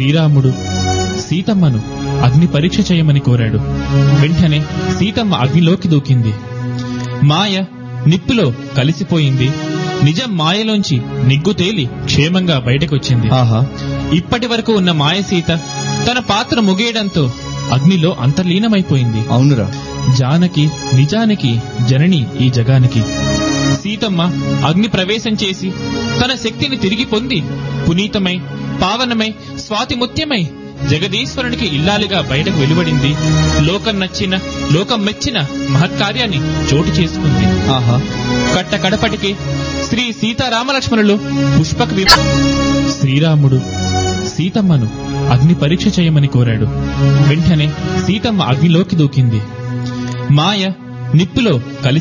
శ్రీరాముడు సీతమ్మను అగ్ని పరీక్ష చేయమని కోరాడు వెంటనే సీతమ్మ అగ్నిలోకి దూకింది మాయ నిప్పులో కలిసిపోయింది నిజం మాయలోంచి నిగ్గు తేలి క్షేమంగా బయటకొచ్చింది ఆహా ఇప్పటి వరకు ఉన్న మాయ సీత తన పాత్ర ముగియడంతో అగ్నిలో అంతర్లీనమైపోయింది అవునురా జానకి నిజానికి జనని ఈ జగానికి సీతమ్మ అగ్ని ప్రవేశం చేసి తన శక్తిని తిరిగి పొంది పునీతమై పావనమై స్వాతిముత్యమై జగదీశ్వరునికి ఇల్లాలిగా బయటకు వెలువడింది లోకం నచ్చిన లోకం మెచ్చిన మహత్కార్యాన్ని చోటు చేసుకుంది ఆహా కట్ట కడపటికి శ్రీ సీతారామలక్ష్మణులు పుష్పక వి శ్రీరాముడు సీతమ్మను అగ్ని పరీక్ష చేయమని కోరాడు వెంటనే సీతమ్మ అగ్నిలోకి దూకింది మాయ నిప్పులో కలిసి